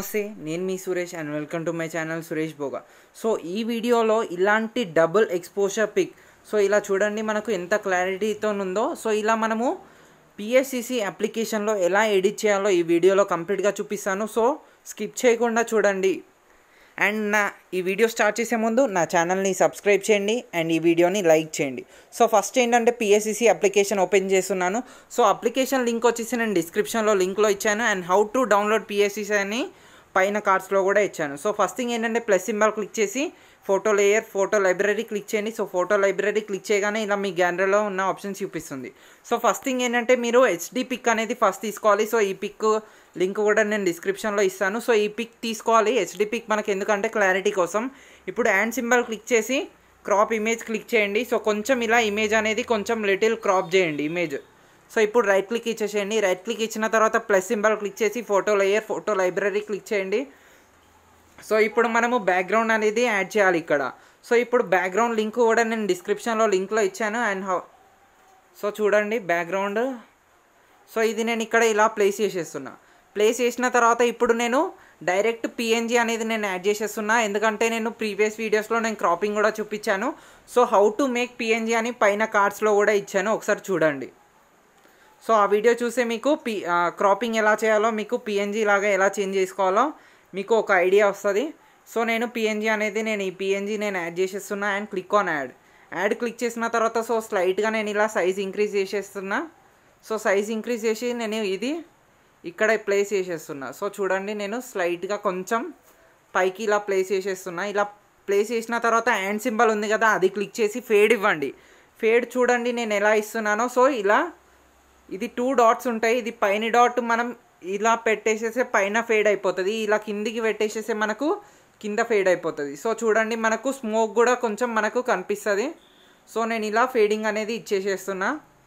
నమస్తే నేను మీ Suresh and welcome to my channel Suresh Boga so ఈ వీడియోలో ఇలాంటి డబుల్ ఎక్స్పోజర్ పిక్ సో ఇలా చూడండి మనకు ఎంత క్లారిటీతో ఉందో సో ఇలా మనము పిఎస్సిసి అప్లికేషన్లో ఎలా ఎడిట్ చేయాలో ఈ వీడియోలో కంప్లీట్గా చూపిస్తాను సో స్కిప్ చేయకుండా చూడండి అండ్ నా ఈ వీడియో స్టార్ట్ చేసే ముందు నా ఛానల్ని సబ్స్క్రైబ్ చేయండి అండ్ ఈ వీడియోని లైక్ చేయండి సో ఫస్ట్ ఏంటంటే పిఎస్సిసి అప్లికేషన్ ఓపెన్ చేస్తున్నాను సో అప్లికేషన్ లింక్ వచ్చేసి నేను డిస్క్రిప్షన్లో లింక్లో ఇచ్చాను and how to download PSCC అని పైన కార్డ్స్లో కూడా ఇచ్చాను సో ఫస్ట్ థింగ్ ఏంటంటే ప్లస్ సింబల్ క్లిక్ చేసి photo layer photo library click చేయండి సో ఫోటో లైబ్రరీ క్లిక్ చేయగానే ఇలా మీ గ్యాలరీలో ఉన్న ఆప్షన్స్ చూపిస్తుంది సో ఫస్ట్ థింగ్ ఏంటంటే మీరు హెచ్డి పిక్ అనేది ఫస్ట్ తీసుకోవాలి సో ఈ పిక్ లింక్ కూడా నేను డిస్క్రిప్షన్లో ఇస్తాను సో ఈ పిక్ తీసుకోవాలి హెచ్డి పిక్ మనకి ఎందుకంటే క్లారిటీ కోసం ఇప్పుడు హ్యాండ్ సింబల్ క్లిక్ చేసి క్రాప్ ఇమేజ్ క్లిక్ చేయండి సో కొంచెం ఇలా ఇమేజ్ అనేది కొంచెం లిటిల్ క్రాప్ చేయండి ఇమేజ్ సో ఇప్పుడు రైట్ క్లిక్ ఇచ్చేసేయండి రైట్ క్లిక్ ఇచ్చిన తర్వాత ప్లస్ సింబల్ క్లిక్ చేసి photo layer photo library click చేయండి సో ఇప్పుడు మనము బ్యాక్గ్రౌండ్ అనేది యాడ్ చేయాలి ఇక్కడ సో ఇప్పుడు బ్యాక్గ్రౌండ్ లింక్ కూడా నేను డిస్క్రిప్షన్లో లింక్లో ఇచ్చాను అండ్ హౌ సో చూడండి బ్యాక్గ్రౌండ్ సో ఇది నేను ఇక్కడ ఇలా ప్లేస్ చేసేస్తున్నా ప్లేస్ చేసిన తర్వాత ఇప్పుడు నేను డైరెక్ట్ పిఎన్జీ అనేది నేను యాడ్ చేసేస్తున్నా ఎందుకంటే నేను ప్రీవియస్ వీడియోస్లో నేను క్రాపింగ్ కూడా చూపించాను so how to make PNG అని పైన కార్డ్స్లో కూడా ఇచ్చాను ఒకసారి చూడండి సో ఆ వీడియో చూసే మీకు పి క్రాపింగ్ ఎలా చేయాలో మీకు పిఎన్జీ లాగా ఎలా చేంజ్ చేసుకోవాలో మీకు ఒక ఐడియా వస్తుంది సో నేను పిఎన్జీ అనేది నేను ఈ పిఎన్జీ నేను యాడ్ చేసేస్తున్నా and click on add add click చేసిన తర్వాత సో స్లైట్గా నేను ఇలా సైజ్ ఇంక్రీజ్ చేసేస్తున్నా సో సైజ్ ఇంక్రీజ్ చేసి నేను ఇది ఇక్కడ ప్లేస్ చేసేస్తున్నా సో చూడండి నేను స్లైట్గా కొంచెం పైకి ఇలా ప్లేస్ చేసేస్తున్నా ఇలా ప్లేస్ చేసిన తర్వాత హ్యాండ్ సింబల్ ఉంది కదా అది క్లిక్ చేసి ఫేడ్ ఇవ్వండి ఫేడ్ చూడండి నేను ఎలా ఇస్తున్నానో సో ఇలా ఇది టూ డాట్స్ ఉంటాయి ఇది పైన డాట్ మనం ఇలా పెట్టేసేసే పైన ఫేడ్ అయిపోతుంది ఇలా కిందికి పెట్టేసేసే మనకు కింద ఫేడ్ అయిపోతుంది సో చూడండి మనకు స్మోక్ కూడా కొంచెం మనకు కనిపిస్తుంది సో నేను ఇలా ఫేడింగ్ అనేది ఇచ్చేసేస్తున్నా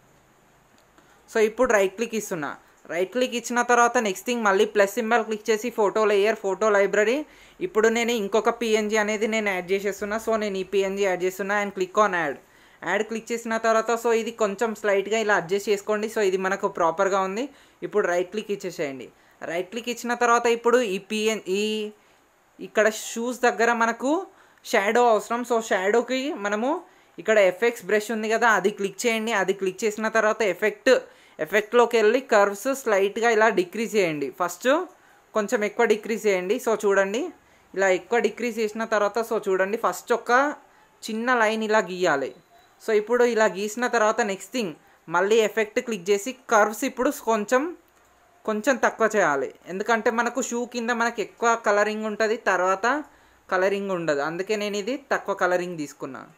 సో ఇప్పుడు రైట్ క్లిక్ ఇస్తున్నా రైట్ క్లిక్ ఇచ్చిన తర్వాత నెక్స్ట్ థింగ్ మళ్ళీ ప్లస్ సింబల్ క్లిక్ చేసి ఫోటో లేయర్ ఫోటో లైబ్రరీ ఇప్పుడు నేను ఇంకొక పిఎన్జీ అనేది నేను యాడ్ చేసేస్తున్నా సో నేను ఈ పిఎన్జీ యాడ్ చేస్తున్నా and click on add add click చేసిన తర్వాత సో ఇది కొంచెం స్లైట్గా ఇలా అడ్జస్ట్ చేసుకోండి సో ఇది మనకు ప్రాపర్గా ఉంది ఇప్పుడు రైట్ క్లిక్ ఇచ్చేసేయండి రైట్ క్లిక్ ఇచ్చిన తర్వాత ఇప్పుడు ఈ పిఎన్ ఈ ఇక్కడ షూస్ దగ్గర మనకు షాడో అవసరం సో షాడోకి మనము ఇక్కడ ఎఫెక్ట్స్ బ్రష్ ఉంది కదా అది క్లిక్ చేయండి అది క్లిక్ చేసిన తర్వాత ఎఫెక్ట్ ఎఫెక్ట్లోకి వెళ్ళి కర్వ్స్ స్లైట్గా ఇలా డిక్రీజ్ చేయండి ఫస్ట్ కొంచెం ఎక్కువ డిక్రీజ్ చేయండి సో చూడండి ఇలా ఎక్కువ డిక్రీజ్ చేసిన తర్వాత సో చూడండి ఫస్ట్ ఒక చిన్న లైన్ ఇలా గీయాలి సో ఇప్పుడు ఇలా గీసిన తర్వాత నెక్స్ట్ థింగ్ మళ్ళీ ఎఫెక్ట్ క్లిక్ చేసి కర్వ్స్ ఇప్పుడు కొంచెం కొంచెం తక్కువ చేయాలి ఎందుకంటే మనకు షూ కింద మనకు ఎక్కువ కలరింగ్ ఉంటుంది తర్వాత కలరింగ్ ఉండదు అందుకే నేను ఇది తక్కువ కలరింగ్ తీసుకున్నాను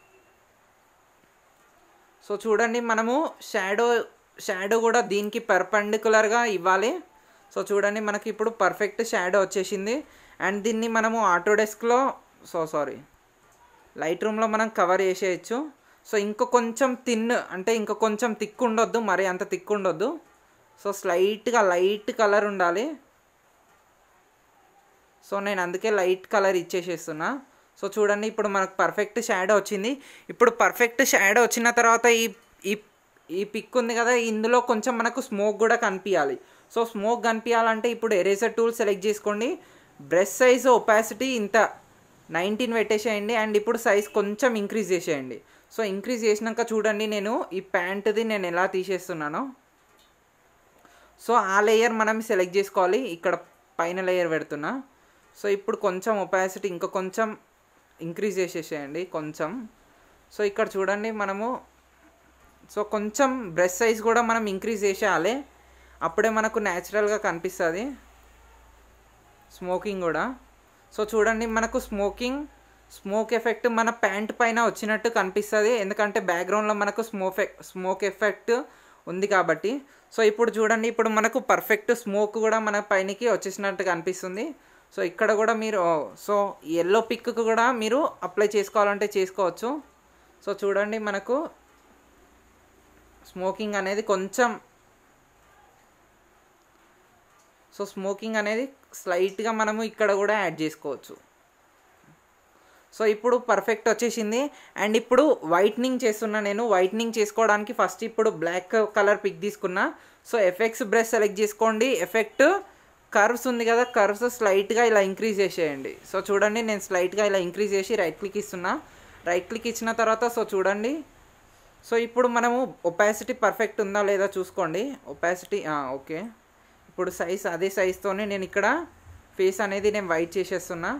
సో చూడండి మనము షాడో షాడో కూడా దీనికి పర్పెండికులర్గా ఇవ్వాలి సో చూడండి మనకి ఇప్పుడు పర్ఫెక్ట్ షాడో వచ్చేసింది అండ్ దీన్ని మనము ఆటోడెస్క్లో సో సారీ లైట్ రూమ్లో మనం కవర్ చేసేయచ్చు సో ఇంకో కొంచెం తిన్ అంటే ఇంకో కొంచెం తిక్కు ఉండొద్దు మరి అంత తిక్కు ఉండొద్దు సో స్లైట్గా లైట్ కలర్ ఉండాలి సో నేను అందుకే లైట్ కలర్ ఇచ్చేసేస్తున్నా సో చూడండి ఇప్పుడు మనకు పర్ఫెక్ట్ షాడో వచ్చింది ఇప్పుడు పర్ఫెక్ట్ షాడో వచ్చిన తర్వాత ఈ ఈ ఈ పిక్ ఉంది కదా ఇందులో కొంచెం మనకు స్మోక్ కూడా కనిపించాలి సో స్మోక్ కనిపించాలంటే ఇప్పుడు ఎరేజర్ టూల్ సెలెక్ట్ చేసుకోండి బ్రష్ సైజ్ ఒపాసిటీ ఇంత నైన్టీన్ పెట్టేసేయండి అండ్ ఇప్పుడు సైజ్ కొంచెం ఇంక్రీజ్ చేసేయండి సో ఇంక్రీజ్ చేసినాక చూడండి నేను ఈ ప్యాంట్ది నేను ఎలా తీసేస్తున్నానో సో ఆ లేయర్ మనం సెలెక్ట్ చేసుకోవాలి ఇక్కడ పైన లేయర్ పెడుతున్నా సో ఇప్పుడు కొంచెం ఒపాసిటీ ఇంకా కొంచెం ఇంక్రీజ్ చేసేసేయండి కొంచెం సో ఇక్కడ చూడండి మనము సో కొంచెం బ్రష్ సైజ్ కూడా మనం ఇంక్రీజ్ చేసేయాలి అప్పుడే మనకు న్యాచురల్గా కనిపిస్తుంది స్మోకింగ్ కూడా సో చూడండి మనకు స్మోకింగ్ స్మోక్ ఎఫెక్ట్ మన ప్యాంట్ పైన వచ్చినట్టు కనిపిస్తుంది ఎందుకంటే బ్యాక్గ్రౌండ్లో మనకు స్మోక్ స్మోక్ ఎఫెక్ట్ ఉంది కాబట్టి సో ఇప్పుడు చూడండి ఇప్పుడు మనకు పర్ఫెక్ట్ స్మోక్ కూడా మన పైనకి వచ్చేసినట్టు కనిపిస్తుంది సో ఇక్కడ కూడా మీరు సో ఎల్లో పిక్కు కూడా మీరు అప్లై చేసుకోవాలంటే చేసుకోవచ్చు సో చూడండి మనకు స్మోకింగ్ అనేది కొంచెం సో స్మోకింగ్ అనేది స్లైట్గా మనము ఇక్కడ కూడా యాడ్ చేసుకోవచ్చు సో ఇప్పుడు పర్ఫెక్ట్ వచ్చేసింది అండ్ ఇప్పుడు వైట్నింగ్ చేస్తున్నా నేను వైట్నింగ్ చేసుకోవడానికి ఫస్ట్ ఇప్పుడు బ్లాక్ కలర్ పిక్ తీసుకున్నా సో ఎఫెక్ట్స్ బ్రష్ సెలెక్ట్ చేసుకోండి ఎఫెక్ట్ కర్వ్స్ ఉంది కదా కర్వ్స్ స్లైట్గా ఇలా ఇంక్రీజ్ చేసేయండి సో చూడండి నేను స్లైట్గా ఇలా ఇంక్రీజ్ చేసి రైట్ క్లిక్ ఇస్తున్నా రైట్ క్లిక్ ఇచ్చిన తర్వాత సో చూడండి సో ఇప్పుడు మనము ఒపాసిటీ పర్ఫెక్ట్ ఉందా లేదా చూసుకోండి ఒపాసిటీ ఓకే ఇప్పుడు సైజ్ అదే సైజ్తోనే నేను ఇక్కడ ఫేస్ అనేది నేను వైట్ చేసేస్తున్నా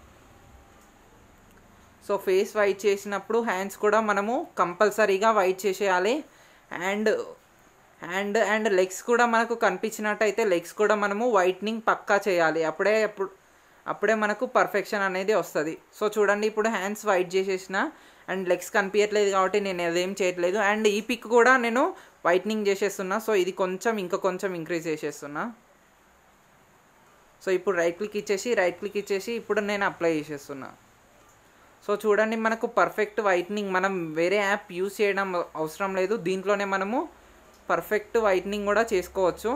సో ఫేస్ వైట్ చేసినప్పుడు హ్యాండ్స్ కూడా మనము కంపల్సరీగా వైట్ చేసేయాలి అండ్ హ్యాండ్ అండ్ లెగ్స్ కూడా మనకు కనిపించినట్టయితే లెగ్స్ కూడా మనము వైట్నింగ్ పక్కా చేయాలి అప్పుడే అప్పుడు అప్పుడే మనకు పర్ఫెక్షన్ అనేది వస్తుంది సో చూడండి ఇప్పుడు హ్యాండ్స్ వైట్ చేసేసిన అండ్ లెగ్స్ కనిపించట్లేదు కాబట్టి నేను అదేం చేయట్లేదు అండ్ ఈ పిక్ కూడా నేను వైట్నింగ్ చేసేస్తున్నా సో ఇది కొంచెం ఇంకా కొంచెం ఇంక్రీజ్ చేసేస్తున్నా సో ఇప్పుడు రైట్ క్లిక్ ఇచ్చేసి రైట్ క్లిక్ ఇచ్చేసి ఇప్పుడు నేను అప్లై చేసేస్తున్నా సో చూడండి మనకు పర్ఫెక్ట్ వైట్నింగ్ మనం వేరే యాప్ యూస్ చేయడం అవసరం లేదు దీంట్లోనే మనము పర్ఫెక్ట్ వైట్నింగ్ కూడా చేసుకోవచ్చు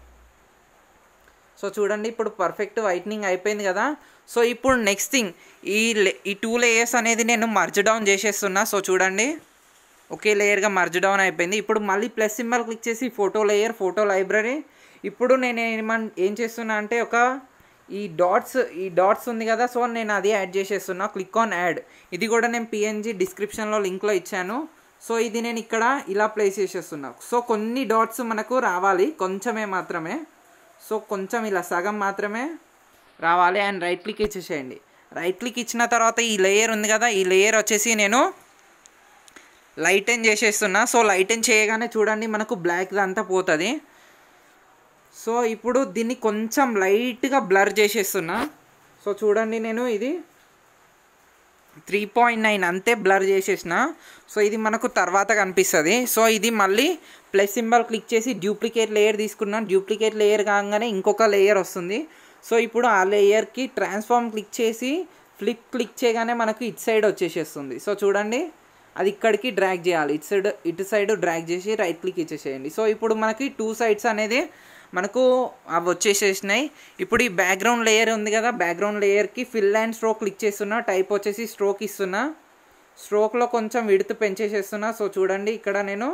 సో చూడండి ఇప్పుడు పర్ఫెక్ట్ వైట్నింగ్ అయిపోయింది కదా సో ఇప్పుడు నెక్స్ట్ థింగ్ ఈ లే- ఈ టూ లేయర్స్ అనేది నేను మర్జ్ డౌన్ చేసేస్తున్నా సో చూడండి ఒకే లేయర్గా మర్జ్ డౌన్ అయిపోయింది ఇప్పుడు మళ్ళీ ప్లస్ సింబల్ క్లిక్ చేసి ఫోటో లేయర్ ఫోటో లైబ్రరీ ఇప్పుడు నేను ఏమన్ ఏం చేస్తున్నా అంటే ఒక ఈ డాట్స్ ఈ డాట్స్ ఉంది కదా సో నేను అది యాడ్ చేసేస్తున్నా క్లిక్ ఆన్ యాడ్ ఇది కూడా నేను పిఎన్జి డిస్క్రిప్షన్లో లింక్లో ఇచ్చాను సో ఇది నేను ఇక్కడ ఇలా ప్లేస్ చేసేస్తున్నా సో కొన్ని డాట్స్ మనకు రావాలి కొంచెమే మాత్రమే సో కొంచెం ఇలా సగం మాత్రమే రావాలి అండ్ రైట్ క్లిక్ ఇచ్చేసేయండి రైట్ క్లిక్ ఇచ్చిన తర్వాత ఈ లేయర్ ఉంది కదా ఈ లేయర్ వచ్చేసి నేను లైటెన్ చేసేస్తున్నా సో లైటెన్ చేయగానే చూడండి మనకు బ్లాక్ అంతా పోతుంది సో ఇప్పుడు దీన్ని కొంచెం లైట్గా బ్లర్ చేసేస్తున్నా సో చూడండి నేను ఇది త్రీ పాయింట్ నైన్ అంతే బ్లర్ చేసేసిన సో ఇది మనకు తర్వాత కనిపిస్తుంది సో ఇది మళ్ళీ ప్లస్ సింబల్ క్లిక్ చేసి డూప్లికేట్ లేయర్ తీసుకున్నాను డూప్లికేట్ లేయర్ కాగానే ఇంకొక లేయర్ వస్తుంది సో ఇప్పుడు ఆ లేయర్కి ట్రాన్స్ఫార్మ్ క్లిక్ చేసి ఫ్లిప్ క్లిక్ చేయగానే మనకు ఇటు సైడ్ వచ్చేసేస్తుంది సో చూడండి అది ఇక్కడికి డ్రాగ్ చేయాలి ఇటు సైడ్ ఇటు సైడ్ డ్రాగ్ చేసి రైట్ క్లిక్ ఇచ్చేసేయండి సో ఇప్పుడు మనకి టూ సైడ్స్ అనేది మనకు అవి వచ్చేసేసినాయి ఇప్పుడు ఈ బ్యాక్గ్రౌండ్ లేయర్ ఉంది కదా బ్యాక్గ్రౌండ్ లేయర్కి ఫిల్ అండ్ స్ట్రోక్ క్లిక్ చేస్తున్నా టైప్ వచ్చేసి స్ట్రోక్ ఇస్తున్నా స్ట్రోక్లో కొంచెం విడుతు పెంచేసేస్తున్నా సో చూడండి ఇక్కడ నేను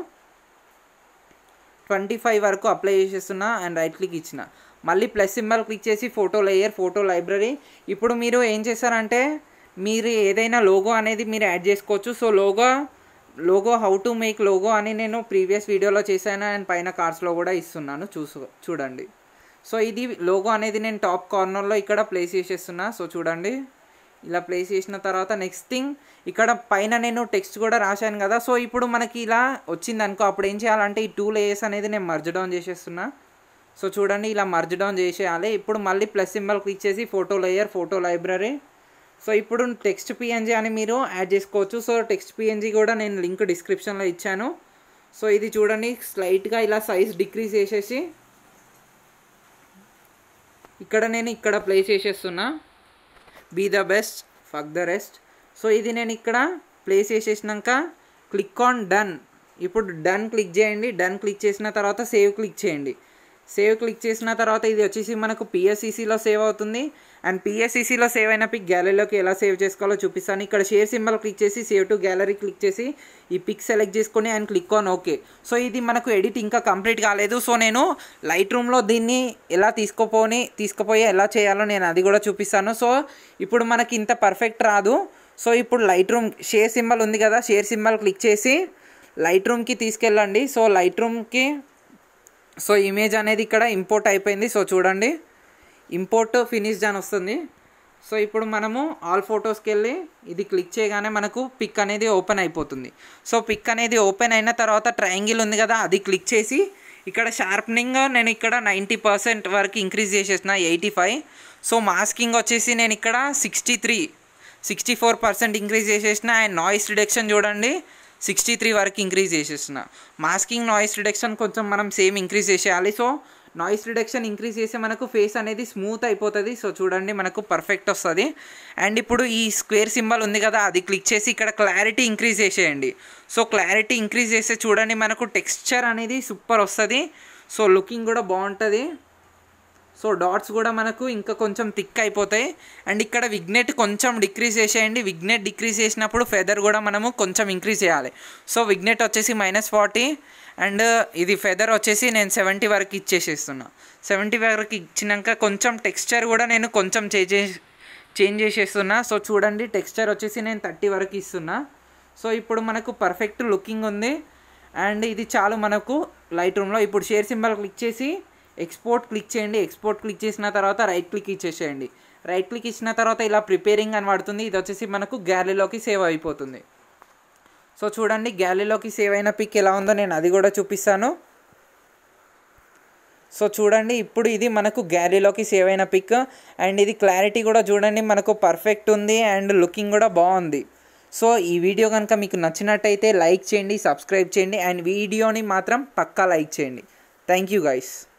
ట్వంటీ ఫైవ్ వరకు అప్లై చేసేస్తున్నా అండ్ రైట్ క్లిక్ ఇచ్చిన మళ్ళీ ప్లస్ సింబల్ క్లిక్ చేసి ఫోటో లేయర్ ఫోటో లైబ్రరీ ఇప్పుడు మీరు ఏం చేస్తారంటే మీరు ఏదైనా లోగో అనేది మీరు యాడ్ చేసుకోవచ్చు so logo logo how to make logo అని నేను ప్రీవియస్ వీడియోలో చేశాను అండ్ పైన కార్డ్స్లో కూడా ఇస్తున్నాను చూసు చూడండి సో ఇది లోగో అనేది నేను టాప్ కార్నర్లో ఇక్కడ ప్లేస్ చేసేస్తున్నా సో చూడండి ఇలా ప్లేస్ చేసిన తర్వాత నెక్స్ట్ థింగ్ ఇక్కడ పైన నేను టెక్స్ట్ కూడా రాశాను కదా సో ఇప్పుడు మనకి ఇలా వచ్చింది అనుకో అప్పుడు ఏం చేయాలంటే ఈ టూ లేయర్స్ అనేది నేను మర్జ్ డౌన్ చేసేస్తున్నా సో చూడండి ఇలా మర్జ్ డౌన్ చేసేయాలి ఇప్పుడు మళ్ళీ ప్లస్ సింబల్ క్లిక్ చేసి photo layer photo library so ఇప్పుడు టెక్స్ట్ పిఎన్జీ అని మీరు యాడ్ చేసుకోవచ్చు సో టెక్స్ట్ పిఎన్జీ కూడా నేను లింక్ డిస్క్రిప్షన్లో ఇచ్చాను సో ఇది చూడండి స్లైట్గా ఇలా సైజ్ డిక్రీజ్ చేసేసి ఇక్కడ నేను ఇక్కడ ప్లేస్ చేసేస్తున్నా be the best fuck the rest so ఇది నేను ఇక్కడ ప్లేస్ చేసేసినాక క్లిక్ ఆన్ డన్ ఇప్పుడు డన్ క్లిక్ చేయండి డన్ క్లిక్ చేసిన తర్వాత సేవ్ క్లిక్ చేయండి సేవ్ క్లిక్ చేసిన తర్వాత ఇది వచ్చేసి మనకు పిఎస్సిసిలో సేవ్ అవుతుంది అండ్ పిఎస్సిసిలో సేవ్ అయిన పిక్ గ్యాలరీలోకి ఎలా సేవ్ చేసుకోవాలో చూపిస్తాను ఇక్కడ షేర్ సింబల్ క్లిక్ చేసి సేవ్ టు గ్యాలరీ క్లిక్ చేసి ఈ పిక్ సెలెక్ట్ చేసుకొని and click on okay so ఇది మనకు ఎడిట్ ఇంకా కంప్లీట్ కాలేదు సో నేను లైట్ రూమ్లో దీన్ని ఎలా తీసుకుపోని తీసుకుపోయి ఎలా చేయాలో నేను అది కూడా చూపిస్తాను సో ఇప్పుడు మనకి ఇంత పర్ఫెక్ట్ రాదు సో ఇప్పుడు లైట్ రూమ్ షేర్ సింబల్ ఉంది కదా షేర్ సింబల్ క్లిక్ చేసి లైట్ రూమ్కి తీసుకెళ్ళండి సో లైట్ రూమ్కి సో ఇమేజ్ అనేది ఇక్కడ ఇంపోర్ట్ అయిపోయింది సో చూడండి ఇంపోర్ట్ ఫినిష్డ్ అని వస్తుంది సో ఇప్పుడు మనము ఆల్ ఫొటోస్కి వెళ్ళి ఇది క్లిక్ చేయగానే మనకు పిక్ అనేది ఓపెన్ అయిపోతుంది సో పిక్ అనేది ఓపెన్ అయిన తర్వాత ట్రయాంగిల్ ఉంది కదా అది క్లిక్ చేసి ఇక్కడ షార్ప్నింగ్ నేను ఇక్కడ నైంటీ పర్సెంట్ వరకు ఇంక్రీజ్ చేసేసిన ఎయిటీ ఫైవ్ సో మాస్కింగ్ వచ్చేసి నేను ఇక్కడ sixty three sixty four percent increase చేసేసిన అండ్ నాయిస్ రిడక్షన్ చూడండి సిక్స్టీ త్రీ వరకు ఇంక్రీజ్ చేసేసిన మాస్కింగ్ నాయిస్ రిడక్షన్ కొంచెం మనం సేమ్ ఇంక్రీజ్ చేసేయాలి సో నాయిస్ రిడక్షన్ ఇంక్రీజ్ చేస్తే మనకు ఫేస్ అనేది స్మూత్ అయిపోతుంది సో చూడండి మనకు పర్ఫెక్ట్ వస్తుంది అండ్ ఇప్పుడు ఈ స్క్వేర్ సింబల్ ఉంది కదా అది క్లిక్ చేసి ఇక్కడ క్లారిటీ ఇంక్రీజ్ చేసేయండి సో క్లారిటీ ఇంక్రీజ్ చేస్తే చూడండి మనకు టెక్స్చర్ అనేది సూపర్ వస్తుంది సో లుకింగ్ కూడా బాగుంటుంది సో డాట్స్ కూడా మనకు ఇంకా కొంచెం థిక్ అయిపోతాయి అండ్ ఇక్కడ విగ్నెట్ కొంచెం డిక్రీజ్ చేసేయండి విగ్నెట్ డిక్రీజ్ చేసినప్పుడు ఫెదర్ కూడా మనము కొంచెం ఇంక్రీజ్ చేయాలి సో విగ్నెట్ వచ్చేసి మైనస్ ఫార్టీ అండ్ ఇది ఫెదర్ వచ్చేసి నేను సెవెంటీ వరకు ఇచ్చేసేస్తున్నా సెవెంటీ వరకు ఇచ్చినాక కొంచెం టెక్స్చర్ కూడా నేను కొంచెం చేంజ్ చేంజ్ చేసేస్తున్నా సో చూడండి టెక్స్చర్ వచ్చేసి నేను థర్టీ వరకు ఇస్తున్నా సో ఇప్పుడు మనకు పర్ఫెక్ట్ లుకింగ్ ఉంది అండ్ ఇది చాలు మనకు లైట్ రూమ్లో ఇప్పుడు షేర్ సింబల్ క్లిక్ చేసి ఎక్స్పోర్ట్ క్లిక్ చేయండి ఎక్స్పోర్ట్ క్లిక్ చేసిన తర్వాత రైట్ క్లిక్ ఇచ్చేసేయండి రైట్ క్లిక్ ఇచ్చిన తర్వాత ఇలా ప్రిపేరింగ్ అని పడుతుంది ఇది వచ్చేసి మనకు గ్యాలరీలోకి సేవ్ అయిపోతుంది సో చూడండి గ్యాలరీలోకి సేవ్ అయిన పిక్ ఎలా ఉందో నేను అది కూడా చూపిస్తాను సో చూడండి ఇప్పుడు ఇది మనకు గ్యాలరీలోకి సేవ్ అయిన పిక్ అండ్ ఇది క్లారిటీ కూడా చూడండి మనకు పర్ఫెక్ట్ ఉంది అండ్ లుకింగ్ కూడా బాగుంది సో ఈ వీడియో కనుక మీకు నచ్చినట్టయితే లైక్ చేయండి సబ్స్క్రైబ్ చేయండి అండ్ వీడియోని మాత్రం పక్కా లైక్ చేయండి థ్యాంక్ యూ గైస్